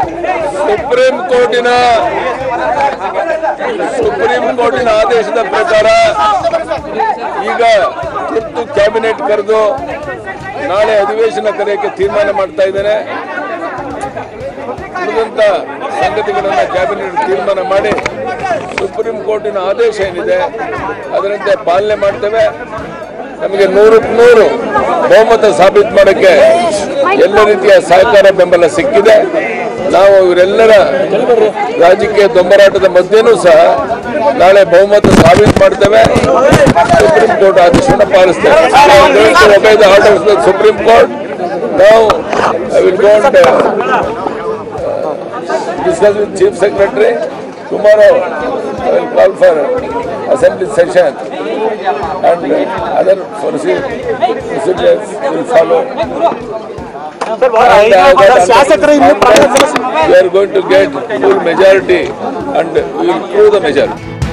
Supreme ಕೋರ್ಟಿನ supreme ಕೋರ್ಟಿನ ಆದೇಶದ ಪ್ರಕಾರ ಈಗ ತುರ್ತು ಕ್ಯಾಬಿನೆಟ್ ಕರೆದು ನಾಳೆ ಅಧಿವೇಶನ ಕರೆಯಕ್ಕೆ ತೀರ್ಮಾನ ಮಾಡ್ತಾ ಇದ್ದೇನೆ ಉಳಿದಂತ ಸಂಗತಿಗಳನ್ನ ಕ್ಯಾಬಿನೆಟ್ ತೀರ್ಮಾನ ಮಾಡಿ ಸುಪ್ರೀಂ ಕೋರ್ಟಿನ ಆದೇಶ ಏನಿದೆ ಅದರಂತೆ ಪಾಲನೆ ಮಾಡ್ತೇವೆ ನಮಗೆ ನೂರಕ್ಕೆ ನೂರು ಬಹುಮತ ಸಾಬೀತು ಮಾಡೋಕ್ಕೆ ಎಲ್ಲ ರೀತಿಯ ಸಹಕಾರ ಬೆಂಬಲ ಸಿಕ್ಕಿದೆ ನಾವು ಇವರೆಲ್ಲರ ರಾಜಕೀಯ ದೊಂಬರಾಟದ ಮಧ್ಯೆನೂ ಸಹ ನಾಳೆ ಬಹುಮತ ಸಾಬೀತು ಮಾಡ್ತೇವೆ ಸುಪ್ರೀಂ ಕೋರ್ಟ್ ಆದೇಶವನ್ನು ಪಾಲಿಸ್ತೇವೆ ಸುಪ್ರೀಂ ಕೋರ್ಟ್ ನಾವು I will go and discuss with Chief Secretary. Tomorrow, I will call for assembly session and other proceed- procedures will follow. And I got ಶಾಸಕರು ಇನ್ನು confidence we are going to get full majority and we will prove the majority.